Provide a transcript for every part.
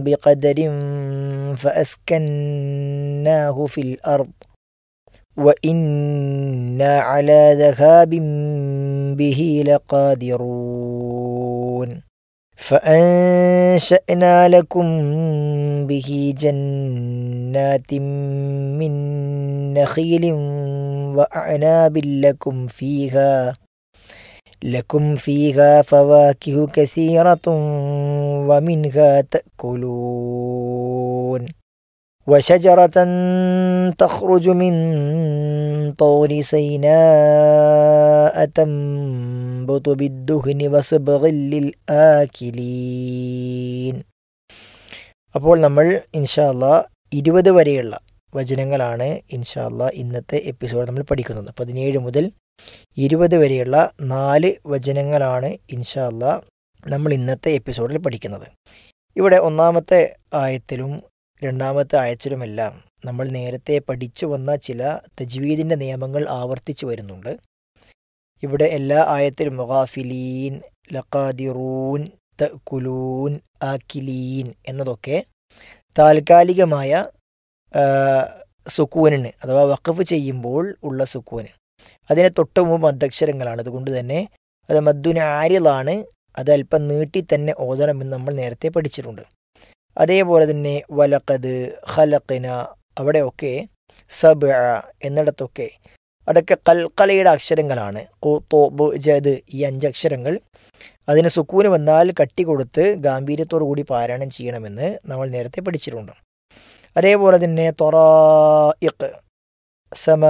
بقدر فأسكناه في الأرض وإنا على ذهاب به لقادرون فأنشأنا لكم به جنات من نخيل وأعناب لكم فيها لكم فيها فواكه كثيرة ومنها تأكلون وشجرة تخرج من طور سيناء تنبت بالدهن وصبغ للآكلين അപ്പോൾ നമ്മൾ ഇൻഷാല്ല ഇരുപത് വരെയുള്ള വചനങ്ങളാണ് ഇൻഷാല്ല ഇന്നത്തെ എപ്പിസോഡ് നമ്മൾ പഠിക്കുന്നത് പതിനേഴ് മുതൽ ഇരുപത് വരെയുള്ള നാല് വചനങ്ങളാണ് ഇൻഷാല്ല നമ്മൾ ഇന്നത്തെ എപ്പിസോഡിൽ പഠിക്കുന്നത് ഇവിടെ ഒന്നാമത്തെ ആയത്തിലും രണ്ടാമത്തെ ആയത്തിലുമെല്ലാം നമ്മൾ നേരത്തെ പഠിച്ചു വന്ന ചില തജ്വീദിൻ്റെ നിയമങ്ങൾ ആവർത്തിച്ചു വരുന്നുണ്ട് ഇവിടെ എല്ലാ ആയത്തിലും മുഗാഫിലീൻ ലഖാദിറൂൻ തക്കുലൂൻ ആക്കിലീൻ എന്നതൊക്കെ താൽക്കാലികമായ സുക്കൂനിന് അഥവാ വഖഫ് ചെയ്യുമ്പോൾ ഉള്ള സുക്കൂന് അതിനെ തൊട്ട് മുമ്പ് മദ്ദക്ഷരങ്ങളാണ് അതുകൊണ്ട് തന്നെ അത് മദ്ദുന ആരിലാണ് അത് അല്പം നീട്ടി തന്നെ ഓതണമെന്ന് നമ്മൾ നേരത്തെ പഠിച്ചിട്ടുണ്ട് അതേപോലെ തന്നെ വലക്കത് ഖലഖിന അവിടെയൊക്കെ സബ് എന്നിടത്തൊക്കെ അതൊക്കെ കൽക്കലയുടെ അക്ഷരങ്ങളാണ് ബു ജദ് ഈ അഞ്ചക്ഷരങ്ങൾ അതിന് സുക്കൂന് വന്നാൽ കട്ടി കൊടുത്ത് ഗാംഭീര്യത്തോടു കൂടി പാരായണം ചെയ്യണമെന്ന് നമ്മൾ നേരത്തെ പഠിച്ചിട്ടുണ്ട് അതേപോലെ തന്നെ തൊറായിഖ് സമ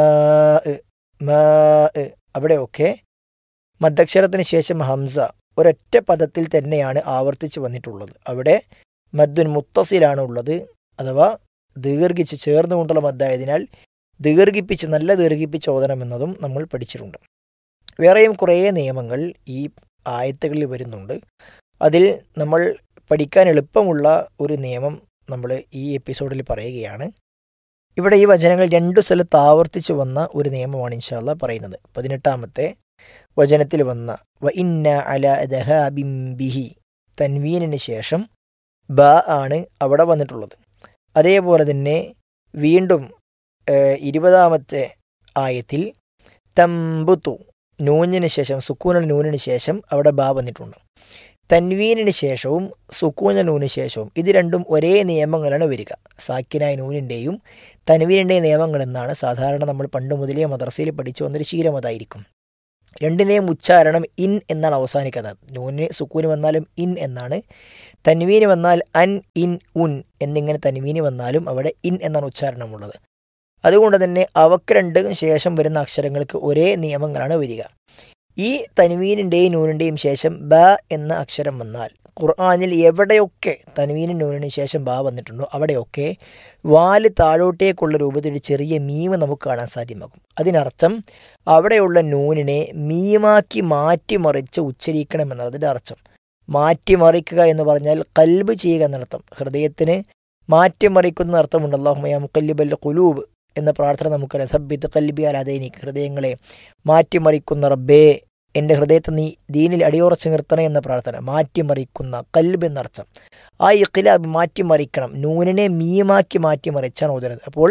മ അവിടെയൊക്കെ മദ്ദക്ഷരത്തിന് ശേഷം ഹംസ ഒരൊറ്റ പദത്തിൽ തന്നെയാണ് ആവർത്തിച്ച് വന്നിട്ടുള്ളത് അവിടെ മദ്ദുൻ മുത്തസിലാണ് ഉള്ളത് അഥവാ ദീർഘിച്ച് ചേർന്നുകൊണ്ടുള്ള മദ്ദായതിനാൽ ദീർഘിപ്പിച്ച് നല്ല ദീർഘിപ്പിച്ച് ഓതണമെന്നതും നമ്മൾ പഠിച്ചിട്ടുണ്ട് വേറെയും കുറേ നിയമങ്ങൾ ഈ ആയത്തുകളിൽ വരുന്നുണ്ട് അതിൽ നമ്മൾ പഠിക്കാൻ എളുപ്പമുള്ള ഒരു നിയമം നമ്മൾ ഈ എപ്പിസോഡിൽ പറയുകയാണ് ഇവിടെ ഈ വചനങ്ങൾ രണ്ടു സ്ഥലത്ത് ആവർത്തിച്ചു വന്ന ഒരു നിയമമാണ് ഇൻഷാല്ല പറയുന്നത് പതിനെട്ടാമത്തെ വചനത്തിൽ വന്ന വ ഇന്ന അല ദഹാബിം ബിഹി തൻവീനിന് ശേഷം ബ ആണ് അവിടെ വന്നിട്ടുള്ളത് അതേപോലെ തന്നെ വീണ്ടും ഇരുപതാമത്തെ ആയത്തിൽ തമ്പുത്തു നൂനിന് ശേഷം സുക്കൂനൽ നൂനിന് ശേഷം അവിടെ ബ വന്നിട്ടുണ്ട് തൻവീനിന് ശേഷവും സുക്കൂന നൂന് ശേഷവും ഇത് രണ്ടും ഒരേ നിയമങ്ങളാണ് വരിക സാക്കിനായ നൂനിൻ്റെയും തൻവീനിൻ്റെയും നിയമങ്ങൾ എന്നാണ് സാധാരണ നമ്മൾ പണ്ട് മുതലേ മദ്രസയിൽ പഠിച്ചു വന്നൊരു ശീലം അതായിരിക്കും രണ്ടിനെയും ഉച്ചാരണം ഇൻ എന്നാണ് അവസാനിക്കുന്നത് നൂന് സുക്കൂന് വന്നാലും ഇൻ എന്നാണ് തൻവീന് വന്നാൽ അൻ ഇൻ ഉൻ എന്നിങ്ങനെ തൻവീന് വന്നാലും അവിടെ ഇൻ എന്നാണ് ഉച്ചാരണമുള്ളത് അതുകൊണ്ട് തന്നെ അവക്ക് രണ്ടും ശേഷം വരുന്ന അക്ഷരങ്ങൾക്ക് ഒരേ നിയമങ്ങളാണ് വരിക ഈ തൻവീനിൻ്റെയും നൂനിൻ്റെയും ശേഷം ബ എന്ന അക്ഷരം വന്നാൽ ഖുർആാനിൽ എവിടെയൊക്കെ തൻവീനും നൂനിന് ശേഷം ബ വന്നിട്ടുണ്ടോ അവിടെയൊക്കെ വാല് താഴോട്ടേക്കുള്ള രൂപത്തിൽ ഒരു ചെറിയ മീമ് നമുക്ക് കാണാൻ സാധ്യമാകും അതിനർത്ഥം അവിടെയുള്ള നൂനിനെ മീമാക്കി മാറ്റിമറിച്ച് ഉച്ചരിക്കണമെന്നാണ് അതിൻ്റെ അർത്ഥം മാറ്റിമറിക്കുക എന്ന് പറഞ്ഞാൽ കൽബ് ചെയ്യുക എന്നർത്ഥം ഹൃദയത്തിന് മാറ്റിമറിക്കുന്ന അർത്ഥമുണ്ട് അള്ളാഹുമയ മുക്കല്ലിബൽ കുലൂബ് എന്ന പ്രാർത്ഥന നമുക്കറിയാം സബ്ബിത്ത് കൽബി അലാദൈനിക് ഹൃദയങ്ങളെ മാറ്റിമറിക്കുന്ന റബ്ബേ എൻ്റെ ഹൃദയത്തെ നീ ദീനിൽ അടിയുറച്ച് നിർത്തണേ എന്ന പ്രാർത്ഥന മാറ്റിമറിക്കുന്ന കൽബ് എന്നർത്ഥം ആ ഇഖിലാബ് മാറ്റിമറിക്കണം നൂനിനെ മീമാക്കി മാറ്റിമറിച്ചാണ് ഓതുന്നത് അപ്പോൾ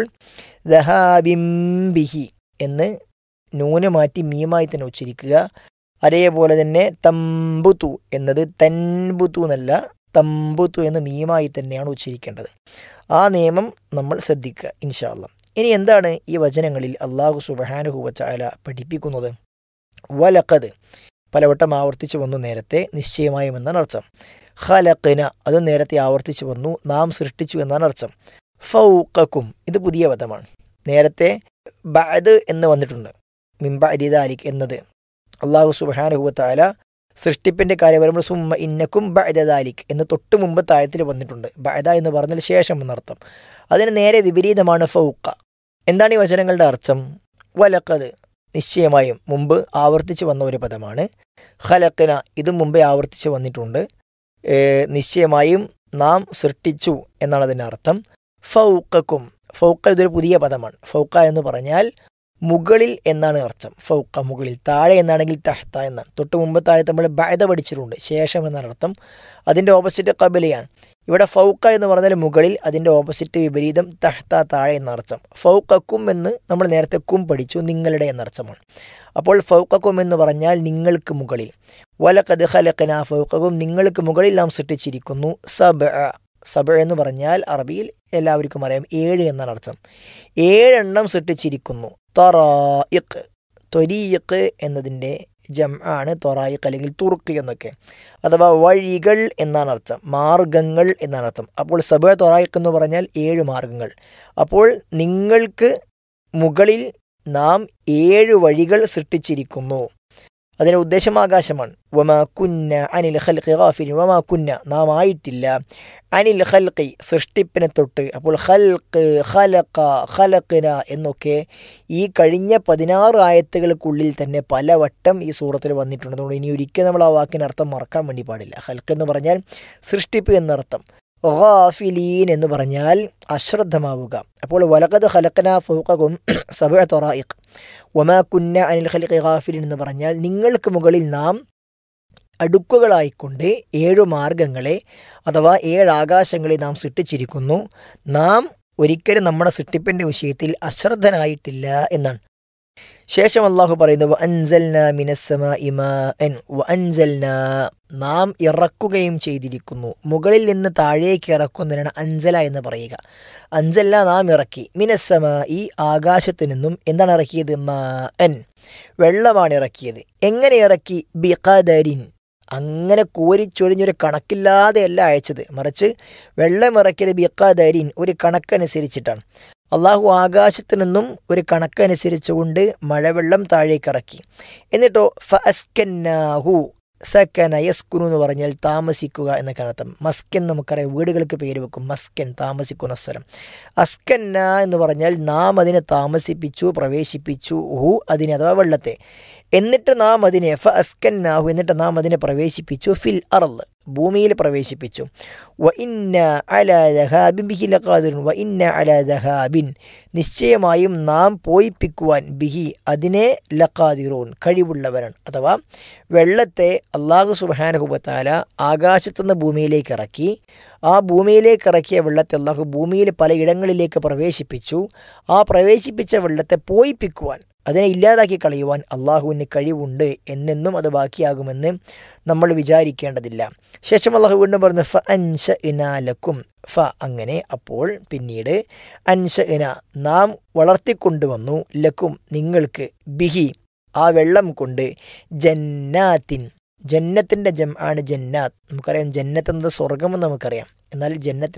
ദഹാബിംബിഹി എന്ന് നൂന് മാറ്റി മീമായി തന്നെ ഉച്ചരിക്കുക അതേപോലെ തന്നെ തമ്പുതു എന്നത് തൻബുതു എന്നല്ല തമ്പുതു എന്ന് മീമായി തന്നെയാണ് ഉച്ചരിക്കേണ്ടത് ആ നിയമം നമ്മൾ ശ്രദ്ധിക്കുക ഇൻഷാല്ല ഇനി എന്താണ് ഈ വചനങ്ങളിൽ അള്ളാഹു സുബഹാനുഹുവച്ചായ പഠിപ്പിക്കുന്നത് വലക്കത് പലവട്ടം ആവർത്തിച്ചു വന്നു നേരത്തെ നിശ്ചയമായും എന്നാണ് അർത്ഥം ഖലഖിന അത് നേരത്തെ ആവർത്തിച്ചു വന്നു നാം സൃഷ്ടിച്ചു എന്നാണ് അർത്ഥം ഫൗക്കും ഇത് പുതിയ പദമാണ് നേരത്തെ ബഅദ് എന്ന് വന്നിട്ടുണ്ട് മിംബ അദിദാലിക് എന്നത് അള്ളാഹു സുബാനുഹുവത്തായ സൃഷ്ടിപ്പിന്റെ കാര്യം വരുമ്പോൾ സുമ്മ ഇന്നക്കും ബഅദാലിക് എന്ന് തൊട്ട് മുമ്പ് താഴത്തിൽ വന്നിട്ടുണ്ട് ബഅദ എന്ന് പറഞ്ഞാൽ ശേഷം എന്നർത്ഥം അതിന് നേരെ വിപരീതമാണ് ഫൗക്ക എന്താണ് ഈ വചനങ്ങളുടെ അർത്ഥം വലക്കത് നിശ്ചയമായും മുമ്പ് ആവർത്തിച്ച് വന്ന ഒരു പദമാണ് ഖലക്കിന ഇതും മുമ്പേ ആവർത്തിച്ച് വന്നിട്ടുണ്ട് നിശ്ചയമായും നാം സൃഷ്ടിച്ചു എന്നാണ് അതിൻ്റെ അർത്ഥം ഫൗക്കും ഫൗക്ക ഇതൊരു പുതിയ പദമാണ് ഫൗക്ക എന്ന് പറഞ്ഞാൽ മുകളിൽ എന്നാണ് അർത്ഥം ഫൗക്ക മുകളിൽ താഴെ എന്നാണെങ്കിൽ തഹ്ത എന്നാണ് തൊട്ട് മുമ്പ് താഴെ നമ്മൾ ബഅദ പഠിച്ചിട്ടുണ്ട് ശേഷം എന്നാണ് അർത്ഥം അതിൻ്റെ ഓപ്പോസിറ്റ് കബലയാണ് ഇവിടെ ഫൗക്ക എന്ന് പറഞ്ഞാൽ മുകളിൽ അതിൻ്റെ ഓപ്പോസിറ്റ് വിപരീതം തഹ്ത താഴെ എന്നർത്ഥം ഫൗക്കക്കും എന്ന് നമ്മൾ നേരത്തെ കും പഠിച്ചു നിങ്ങളുടെ എന്നർത്ഥമാണ് അപ്പോൾ ഫൗക്കക്കും എന്ന് പറഞ്ഞാൽ നിങ്ങൾക്ക് മുകളിൽ വലക്കത് ഹലക്കന ഫൗക്കക്കും നിങ്ങൾക്ക് മുകളിൽ നാം സൃഷ്ടിച്ചിരിക്കുന്നു സബ സബ എന്ന് പറഞ്ഞാൽ അറബിയിൽ എല്ലാവർക്കും അറിയാം ഏഴ് എന്നാണ് അർത്ഥം ഏഴെണ്ണം സൃഷ്ടിച്ചിരിക്കുന്നു തൊറായിക്ക് തൊരീക്ക് എന്നതിൻ്റെ ജം ആണ് തൊറായിക്ക് അല്ലെങ്കിൽ തുറുക്ക് എന്നൊക്കെ അഥവാ വഴികൾ എന്നാണ് അർത്ഥം മാർഗങ്ങൾ എന്നാണ് അർത്ഥം അപ്പോൾ സബ തൊറായിക്ക് എന്ന് പറഞ്ഞാൽ ഏഴ് മാർഗങ്ങൾ അപ്പോൾ നിങ്ങൾക്ക് മുകളിൽ നാം ഏഴ് വഴികൾ സൃഷ്ടിച്ചിരിക്കുന്നു അതിൻ്റെ ഉദ്ദേശം ആകാശമാണ് വമാ കുന്ന അനിൽ ഖൽഖി ഗാഫിലിൻ വമാ കുന്ന നാം ആയിട്ടില്ല അനിൽ ഖൽഖി സൃഷ്ടിപ്പിനെ തൊട്ട് അപ്പോൾ ഖൽഖ് ഖലഖ ഖലഖന എന്നൊക്കെ ഈ കഴിഞ്ഞ പതിനാറ് ആയത്തുകൾക്കുള്ളിൽ തന്നെ പലവട്ടം ഈ സൂറത്തിൽ വന്നിട്ടുണ്ട് അതുകൊണ്ട് ഇനി ഒരിക്കലും നമ്മൾ ആ വാക്കിന് അർത്ഥം മറക്കാൻ വേണ്ടി പാടില്ല ഖൽഖ് എന്ന് പറഞ്ഞാൽ സൃഷ്ടിപ്പ് എന്നർത്ഥം ഗാഫിലീൻ എന്ന് പറഞ്ഞാൽ അശ്രദ്ധമാവുക അപ്പോൾ വലകത് ഖലഖന ഫൗഖകും സബഅ തൊറായിഖ് വമാ കുന്ന അനിൽ ഖലിഖി ഗാഫിലിൻ എന്ന് പറഞ്ഞാൽ നിങ്ങൾക്ക് മുകളിൽ നാം അടുക്കുകളായിക്കൊണ്ട് ഏഴു മാർഗങ്ങളെ അഥവാ ഏഴ് ആകാശങ്ങളെ നാം സൃഷ്ടിച്ചിരിക്കുന്നു നാം ഒരിക്കലും നമ്മുടെ സൃഷ്ടിപ്പിൻ്റെ വിഷയത്തിൽ അശ്രദ്ധനായിട്ടില്ല എന്നാണ് ശേഷം അള്ളാഹു പറയുന്നു അൻസൽന മിനസ്സമ ഇമാ എൻ അൻസൽന നാം ഇറക്കുകയും ചെയ്തിരിക്കുന്നു മുകളിൽ നിന്ന് താഴേക്ക് ഇറക്കുന്നതിനാണ് അഞ്ചല എന്ന് പറയുക അഞ്ചല നാം ഇറക്കി മിനസ്സമ ഈ ആകാശത്ത് നിന്നും എന്താണ് ഇറക്കിയത് മാ എൻ വെള്ളമാണ് ഇറക്കിയത് എങ്ങനെ ഇറക്കി ബിഖദരിൻ അങ്ങനെ കോരിച്ചൊരിഞ്ഞൊരു കണക്കില്ലാതെയല്ല അയച്ചത് മറിച്ച് വെള്ളം ഇറക്കിയത് ബിഖദരിൻ ഒരു കണക്കനുസരിച്ചിട്ടാണ് അള്ളാഹു ആകാശത്ത് നിന്നും ഒരു കണക്കനുസരിച്ചുകൊണ്ട് മഴവെള്ളം താഴേക്കിറക്കി എന്നിട്ടോ ഫസ്കന്നാഹു സക്കന യസ്കുനു എന്ന് പറഞ്ഞാൽ താമസിക്കുക എന്നൊക്കെ അർത്ഥം മസ്കൻ നമുക്കറിയാം വീടുകൾക്ക് പേര് വെക്കും മസ്കൻ താമസിക്കുന്ന സ്ഥലം അസ്കന്ന എന്ന് പറഞ്ഞാൽ നാം അതിനെ താമസിപ്പിച്ചു പ്രവേശിപ്പിച്ചു ഹു അതിനെ അഥവാ വെള്ളത്തെ എന്നിട്ട് നാം അതിനെ ഫ അസ്കന്നാഹു എന്നിട്ട് നാം അതിനെ പ്രവേശിപ്പിച്ചു ഫിൽ അറള് ഭൂമിയിൽ പ്രവേശിപ്പിച്ചു വ ഇന്ന അല ദഹാബിൻ ബിഹി ലഖാദിറുൻ വ ഇന്ന അല ദഹാബിൻ നിശ്ചയമായും നാം പോയിപ്പിക്കുവാൻ ബിഹി അതിനെ ലഖാദിറൂൻ കഴിവുള്ളവരാണ് അഥവാ വെള്ളത്തെ അള്ളാഹു സുബാനഹുബത്താല ആകാശത്തുനിന്ന് ഭൂമിയിലേക്ക് ഇറക്കി ആ ഭൂമിയിലേക്ക് ഇറക്കിയ വെള്ളത്തെ അള്ളാഹു ഭൂമിയിൽ പലയിടങ്ങളിലേക്ക് പ്രവേശിപ്പിച്ചു ആ പ്രവേശിപ്പിച്ച വെള്ളത്തെ പോയിപ്പിക്കുവാൻ അതിനെ ഇല്ലാതാക്കി കളയുവാൻ അള്ളാഹുവിന് കഴിവുണ്ട് എന്നെന്നും അത് ബാക്കിയാകുമെന്ന് നമ്മൾ വിചാരിക്കേണ്ടതില്ല ശേഷം അള്ളാഹു വീണ്ടും പറഞ്ഞു ഫ അൻഷ ഇനാലക്കും ഫ അങ്ങനെ അപ്പോൾ പിന്നീട് അൻഷ ഇന നാം വളർത്തിക്കൊണ്ടുവന്നു ലക്കും നിങ്ങൾക്ക് ബിഹി ആ വെള്ളം കൊണ്ട് ജന്നാത്തിൻ ജന്നത്തിൻ്റെ ജം ആണ് ജന്നാത്ത് നമുക്കറിയാം ജന്നത്ത് എന്നത് സ്വർഗമെന്ന് നമുക്കറിയാം എന്നാൽ ജന്നത്ത്